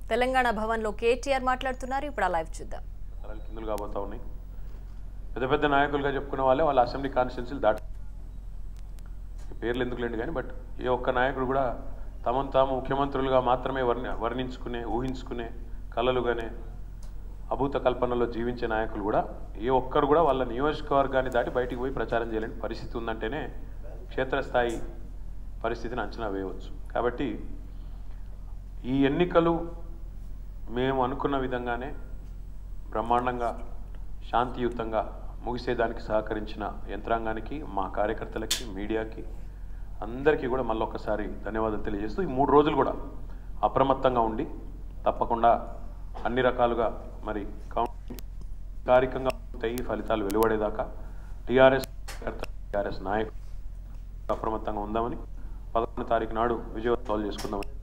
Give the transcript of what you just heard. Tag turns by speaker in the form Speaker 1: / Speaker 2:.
Speaker 1: తెలంగాణ భవన్లో కేటీఆర్ మాట్లాడుతున్నారు ఇప్పుడు ఆ లైవ్ చూద్దాం
Speaker 2: తరాలు కిందులు కాబోతా ఉన్నాయి పెద్ద పెద్ద నాయకులుగా చెప్పుకునే వాళ్ళే వాళ్ళ అసెంబ్లీ కాన్స్టిట్యున్సీలు దాటి పేర్లు ఎందుకు లేండి కానీ బట్ ఏ ఒక్క నాయకుడు కూడా తమను తాము ముఖ్యమంత్రులుగా మాత్రమే వర్ణ వర్ణించుకునే ఊహించుకునే కలలుగానే అభూత కల్పనలో జీవించే నాయకులు కూడా ఏ ఒక్కరు కూడా వాళ్ళ నియోజకవర్గాన్ని దాటి బయటికి పోయి ప్రచారం చేయలేని పరిస్థితి ఉందంటేనే క్షేత్రస్థాయి పరిస్థితిని అంచనా వేయవచ్చు కాబట్టి ఈ ఎన్నికలు మేము అనుకున్న విధంగానే బ్రహ్మాండంగా శాంతియుతంగా ముగిసేదానికి సహకరించిన యంత్రాంగానికి మా కార్యకర్తలకి మీడియాకి అందరికీ కూడా మళ్ళొకసారి ధన్యవాదాలు తెలియజేస్తూ ఈ మూడు రోజులు కూడా అప్రమత్తంగా ఉండి తప్పకుండా అన్ని రకాలుగా మరి కౌంటింగ్ అధికారికంగా పూర్తయి ఫలితాలు వెలువడేదాకా టీఆర్ఎస్ టీఆర్ఎస్ నాయకులు అప్రమత్తంగా ఉందామని పదకొండు తారీఖు నాడు విజయోత్సవాలు చేసుకుందామని